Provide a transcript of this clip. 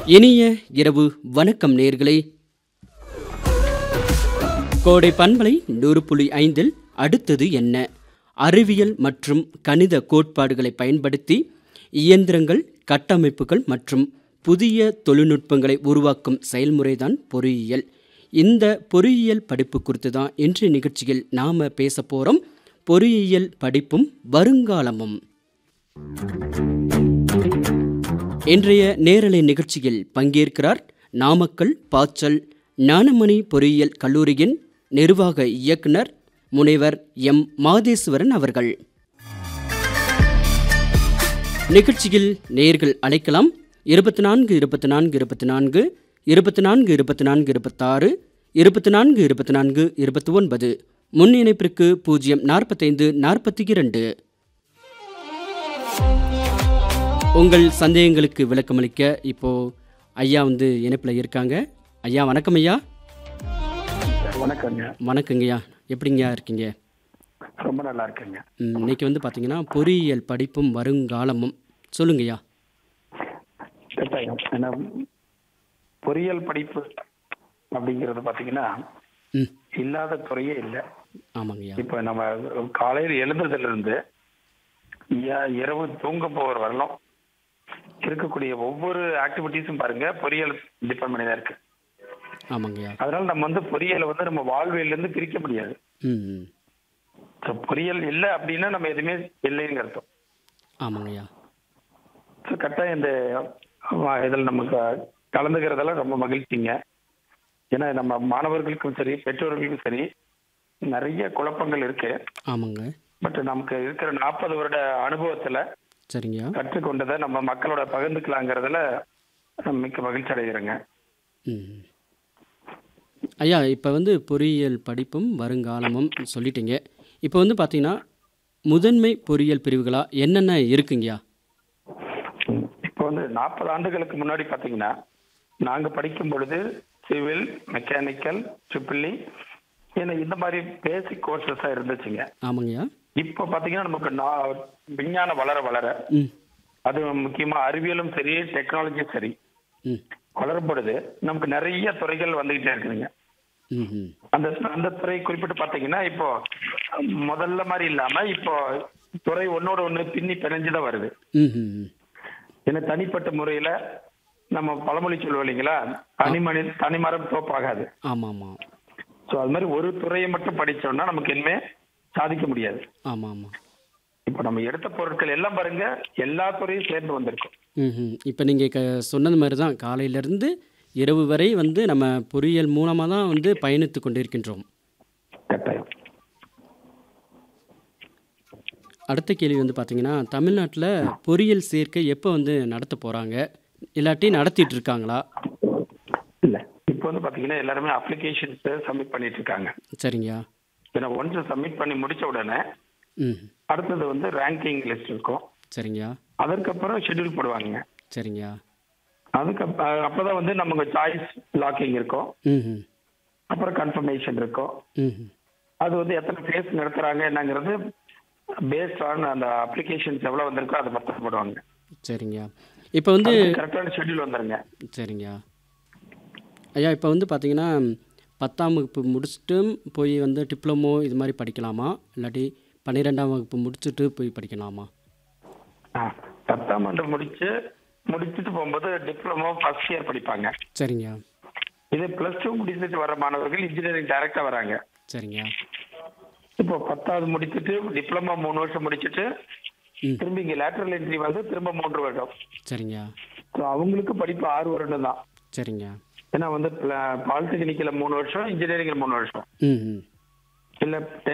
இனிய இரவு வணக்கம் நேர்களே கோடை பண்பலை நூறு புள்ளி ஐந்தில் அடுத்தது என்ன அறிவியல் மற்றும் கணித கோட்பாடுகளை பயன்படுத்தி இயந்திரங்கள் கட்டமைப்புகள் மற்றும் புதிய தொழில்நுட்பங்களை உருவாக்கும் செயல்முறைதான் பொறியியல் இந்த பொறியியல் படிப்பு குறித்து தான் இன்றைய நிகழ்ச்சியில் நாம் பேச போகிறோம் பொறியியல் படிப்பும் வருங்காலமும் இன்றைய நேரலை நிகழ்ச்சியில் பங்கேற்கிறார் நாமக்கல் பாச்சல் ஞானமணி பொறியியல் கல்லூரியின் நிர்வாக இயக்குனர் முனைவர் எம் மாதேஸ்வரன் அவர்கள் நிகழ்ச்சியில் நேர்கள் அழைக்கலாம் இருபத்தி நான்கு இருபத்தி நான்கு இருபத்தி நான்கு இருபத்தி நான்கு இருபத்தி நான்கு இருபத்தாறு இருபத்தி நான்கு இருபத்தி நான்கு இருபத்தி ஒன்பது முன் இணைப்பிற்கு பூஜ்ஜியம் நாற்பத்தைந்து நாற்பத்தி இரண்டு உங்கள் சந்தேகங்களுக்கு விளக்கமளிக்க இப்போ ஐயா வந்து இணைப்பில் இருக்காங்க ஐயா வணக்கம் ஐயா வணக்கங்க வணக்கங்கய்யா எப்படிங்கய்யா இருக்கீங்க ரொம்ப நல்லா இருக்குங்க ம், இன்னைக்கு வந்து பார்த்தீங்கன்னா பொறியியல் படிப்பும் வருங்காலமும் சொல்லுங்கய்யா கட்டாயம் ஏன்னா பொறியியல் படிப்பு அப்படிங்கிறது பார்த்தீங்கன்னா ம் இல்லாத துறையே இல்லை ஆமாங்கய்யா இப்போ நம்ம காலையில் எழுந்ததுல இருந்து ய- இரவு தூங்க போகிற வரலாம் இருக்கக்கூடிய ஒவ்வொரு ஆக்டிவிட்டீஸும் பாருங்க பொறியியல் டிபார்ட்மெண்ட் தான் இருக்கு ஆமாங்கய்யா அதனால நம்ம வந்து பொறியியலை வந்து நம்ம வாழ்வியல்ல இருந்து பிரிக்க முடியாது ம் ம் ஸோ பொறியியல் இல்லை அப்படின்னா நம்ம எதுவுமே இல்லைன்னு அர்த்தம் ஆமாங்கய்யா ஸோ கரெக்டாக இந்த ஆ, இதில் நமக்கு கலந்துக்கிறதெல்லாம் ரொம்ப மகிழ்ச்சிங்க ஏன்னா நம்ம மாணவர்களுக்கும் சரி பெற்றோர்களுக்கும் சரி நிறைய குழப்பங்கள் இருக்கு ஆமாங்க பட் நமக்கு இருக்கிற நாற்பது வருட அனுபவத்துல சரிங்கய்யா கற்றுக்கொண்டதை நம்ம மக்களோட பகிர்ந்துக்கலாங்கிறதுல மிக்க மகிழ்ச்சி அடைகிறேங்க ம் ஐயா இப்போ வந்து பொறியியல் படிப்பும் வருங்காலமும் சொல்லிட்டீங்க இப்போ வந்து பார்த்தீங்கன்னா முதன்மை பொறியியல் பிரிவுகளா என்னென்ன இருக்குங்கய்யா இப்போ வந்து நாற்பது ஆண்டுகளுக்கு முன்னாடி பார்த்தீங்கன்னா நாங்கள் படிக்கும் பொழுது சிவில் மெக்கானிக்கல் ட்ரிபிள்இ ஏன்னா இந்த மாதிரி பேசிக் கோர்சஸாக இருந்துச்சுங்க ஆமாங்கய்யா இப்போ பார்த்தீங்கன்னா நமக்கு நா- விஞ்ஞானம் வளர வளர ம் அது முக்கியமா அறிவியலும் சரி டெக்னாலஜியும் சரி ம் வளரும் பொழுது நமக்கு நிறைய துறைகள் வந்துகிட்டே இருக்குதுங்க ம் ம் அந்த அந்த துறை குறிப்பிட்டு பார்த்தீங்கன்னா இப்போ முதல்ல மாதிரி இல்லாம இப்போ துறை ஒன்னோட ஒண்ணு பின்னி பிணைஞ்சுதான் வருது ம் ம் ம் ஏன்னா தனிப்பட்ட முறையில நம்ம பழமொழி சொல்லுவோம் இல்லைங்களா தனிமனி தனிமரம் தோப்பாகாது ஆமாம் ஆமாம் ஸோ அது மாதிரி ஒரு துறையை மட்டும் படிச்சோம்னா நமக்கு இனிமே சாதிக்க முடியாது ஆமாம் ஆமாம் இப்போ நம்ம எடுத்த பொருட்கள் எல்லாம் பாருங்க எல்லா துறையும் சேர்ந்து வந்திருக்கும் ம் இப்போ நீங்கள் க சொன்னது மாதிரி தான் காலையிலேருந்து இரவு வரை வந்து நம்ம பொறியியல் மூலமாக தான் வந்து பயணித்து கொண்டிருக்கின்றோம் கட்டாயம் அடுத்த கேள்வி வந்து பார்த்தீங்கன்னா தமிழ்நாட்டில் பொறியியல் சேர்க்கை எப்போ வந்து நடத்த போகிறாங்க இல்லாட்டி நடத்திட்டு இருக்காங்களா இல்ல இப்போ வந்து பாத்தீங்கன்னா எல்லாருமே அப்ளிகேஷன்ஸ் சப்மிட் பண்ணிட்டு இருக்காங்க சரிங்கய்யா ஏன்னா ஒன்ஸ் சப்மிட் பண்ணி முடிச்ச உடனே ம் அடுத்தது வந்து ரேங்கிங் லிஸ்ட் இருக்கும் சரிங்கய்யா அதற்கப்புறம் ஷெட்யூல் போடுவாங்க சரிங்கய்யா அதுக்கு அப்~ அஹ் அப்பதான் வந்து நமக்கு சாய்ஸ் லாக்கிங் இருக்கும் ம் ம் அப்புறம் கன்ஃபர்மேஷன் இருக்கும் ம் ம். அது வந்து எத்தனை ஃபேஸ் நடத்துறாங்க என்னங்கிறது பேஸ்ட் ஆன் அந்த அப்ளிகேஷன்ஸ் எவ்வளவு வந்திருக்கோ அதை பத்திரம் போடுவாங்க சரிங்கய்யா இப்போ வந்து கரெக்டான ஷெட்யூல் வந்துருங்க சரிங்கய்யா ஐயா இப்போ வந்து பார்த்தீங்கன்னா பத்தாம் வகுப்பு முடிச்சுட்டும் போய் வந்து டிப்ளமோ இது மாதிரி படிக்கலாமா இல்லாட்டி பன்னிரெண்டாம் வகுப்பு முடிச்சுட்டு போய் படிக்கலாமா ஆ, பத்தாம் ஆண்டு முடிச்சு முடிச்சுட்டு போகும்போது டிப்ளமோ ஃபர்ஸ்ட் இயர் படிப்பாங்க சரிங்கய்யா இது பிளஸ் டூ முடிச்சுட்டு வர மாணவர்கள் இன்ஜினியரிங் டைரக்டா வராங்க சரிங்கய்யா இப்போ பத்தாவது முடிச்சுட்டு டிப்ளமா மூணு வருஷம் முடிச்சுட்டு ம் திரும்பி இங்க லேட்டரல் என்ட்ரி வந்து திரும்ப மூன்று வருடம் சரிங்கய்யா ஸோ அவங்களுக்கு படிப்பு ஆறு வருடம் தான் சரிங்கய்யா ஏன்னா வந்து பாலிடெக்னிக்கல மூணு வருஷம் இன்ஜினியரிங்ல மூணு வருஷம் ம் ம் இல்ல